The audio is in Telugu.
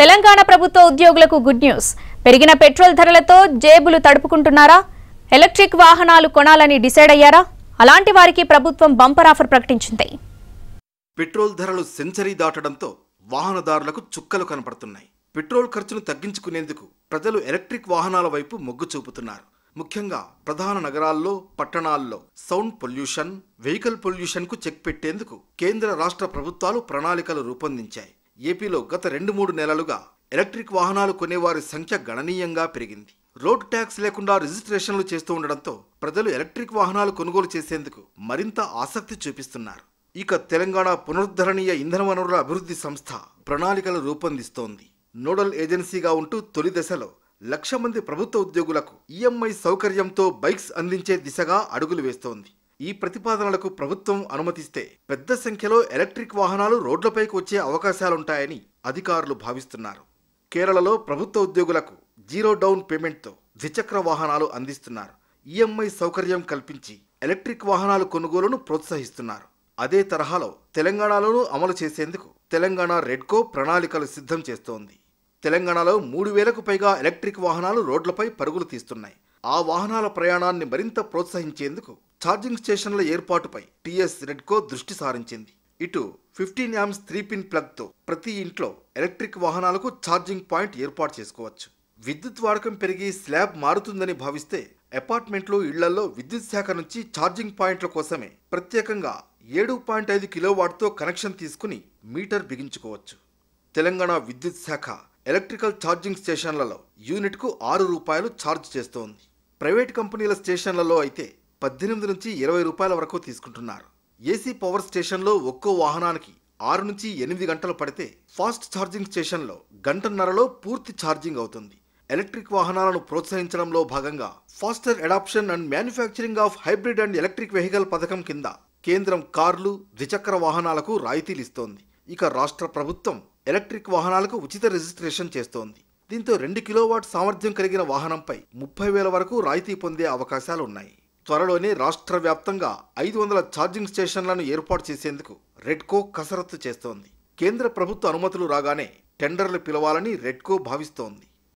తెలంగాణ ప్రభుత్వ ఉద్యోగులకు గుడ్ న్యూస్ పెరిగిన పెట్రోల్ ధరలతో జేబులు తడుపుకుంటున్నారా ఎలక్ట్రిక్ వాహనాలు కొనాలని డిసైడ్ అయ్యారా అలాంటి వారికి ప్రభుత్వం బంపర్ ఆఫర్ ప్రకటించింది పెట్రోల్ ధరలు సెంచరీ దాటడంతో వాహనదారులకు చుక్కలు కనపడుతున్నాయి పెట్రోల్ ఖర్చును తగ్గించుకునేందుకు ప్రజలు ఎలక్ట్రిక్ వాహనాల వైపు మొగ్గు చూపుతున్నారు ముఖ్యంగా ప్రధాన నగరాల్లో పట్టణాల్లో సౌండ్ పొల్యూషన్ వెహికల్ పొల్యూషన్ కు చెక్ పెట్టేందుకు కేంద్ర రాష్ట్ర ప్రభుత్వాలు ప్రణాళికలు రూపొందించాయి ఏపీలో గత రెండు మూడు నెలలుగా ఎలక్ట్రిక్ వాహనాలు కొనేవారి సంఖ్య గణనీయంగా పెరిగింది రోడ్ ట్యాక్స్ లేకుండా రిజిస్ట్రేషన్లు చేస్తూ ఉండడంతో ప్రజలు ఎలక్ట్రిక్ వాహనాలు కొనుగోలు చేసేందుకు మరింత ఆసక్తి చూపిస్తున్నారు ఇక తెలంగాణ పునరుద్ధరణీయ ఇంధన వనరుల అభివృద్ధి సంస్థ ప్రణాళికలు రూపొందిస్తోంది నోడల్ ఏజెన్సీగా ఉంటూ తొలి దశలో లక్ష మంది ప్రభుత్వ ఉద్యోగులకు ఈఎంఐ సౌకర్యంతో బైక్స్ అందించే దిశగా అడుగులు వేస్తోంది ఈ ప్రతిపాదనలకు ప్రభుత్వం అనుమతిస్తే పెద్ద సంఖ్యలో ఎలక్ట్రిక్ వాహనాలు రోడ్లపైకి వచ్చే అవకాశాలుంటాయని అధికారులు భావిస్తున్నారు కేరళలో ప్రభుత్వ ఉద్యోగులకు జీరో డౌన్ పేమెంట్తో ద్విచక్ర వాహనాలు అందిస్తున్నారు ఈఎంఐ సౌకర్యం కల్పించి ఎలక్ట్రిక్ వాహనాలు కొనుగోలును ప్రోత్సహిస్తున్నారు అదే తరహాలో తెలంగాణలోనూ అమలు చేసేందుకు తెలంగాణ రెడ్కో ప్రణాళికలు సిద్ధం చేస్తోంది తెలంగాణలో మూడు వేలకు పైగా ఎలక్ట్రిక్ వాహనాలు రోడ్లపై పరుగులు తీస్తున్నాయి ఆ వాహనాల ప్రయాణాన్ని మరింత ప్రోత్సహించేందుకు ఛార్జింగ్ స్టేషన్ల ఏర్పాటుపై టీఎస్ రెడ్కో దృష్టి సారించింది ఇటు ఫిఫ్టీన్ యామ్స్ త్రీ పిన్ ప్లగ్తో ప్రతి ఇంట్లో ఎలక్ట్రిక్ వాహనాలకు ఛార్జింగ్ పాయింట్ ఏర్పాటు చేసుకోవచ్చు విద్యుత్ వాడకం పెరిగి స్లాబ్ మారుతుందని భావిస్తే అపార్ట్మెంట్లు ఇళ్లలో విద్యుత్ శాఖ నుంచి ఛార్జింగ్ పాయింట్ల కోసమే ప్రత్యేకంగా ఏడు పాయింట్ ఐదు కిలోవాట్తో కనెక్షన్ తీసుకుని మీటర్ బిగించుకోవచ్చు తెలంగాణ విద్యుత్ శాఖ ఎలక్ట్రికల్ ఛార్జింగ్ స్టేషన్లలో యూనిట్కు ఆరు రూపాయలు ఛార్జ్ చేస్తోంది ప్రైవేట్ కంపెనీల స్టేషన్లలో అయితే పద్దెనిమిది నుంచి ఇరవై రూపాయల వరకు తీసుకుంటున్నారు ఏసీ పవర్ స్టేషన్లో ఒక్కో వాహనానికి ఆరు నుంచి ఎనిమిది గంటలు పడితే ఫాస్ట్ ఛార్జింగ్ స్టేషన్లో గంటన్నరలో పూర్తి ఛార్జింగ్ అవుతుంది ఎలక్ట్రిక్ వాహనాలను ప్రోత్సహించడంలో భాగంగా faster adoption and manufacturing of hybrid and electric vehicle పథకం కింద కేంద్రం కార్లు ద్విచక్ర వాహనాలకు రాయితీలు ఇస్తోంది ఇక రాష్ట్ర ప్రభుత్వం ఎలక్ట్రిక్ వాహనాలకు ఉచిత రిజిస్ట్రేషన్ చేస్తోంది దీంతో రెండు కిలోవాట్ సామర్థ్యం కలిగిన వాహనంపై ముప్పై వేల వరకు రాయితీ పొందే అవకాశాలు ఉన్నాయి త్వరలోనే రాష్ట్ర వ్యాప్తంగా ఐదు వందల ఛార్జింగ్ స్టేషన్లను ఏర్పాటు చేసేందుకు రెడ్కో కసరత్తు చేస్తోంది కేంద్ర ప్రభుత్వ అనుమతులు రాగానే టెండర్లు పిలవాలని రెడ్కో భావిస్తోంది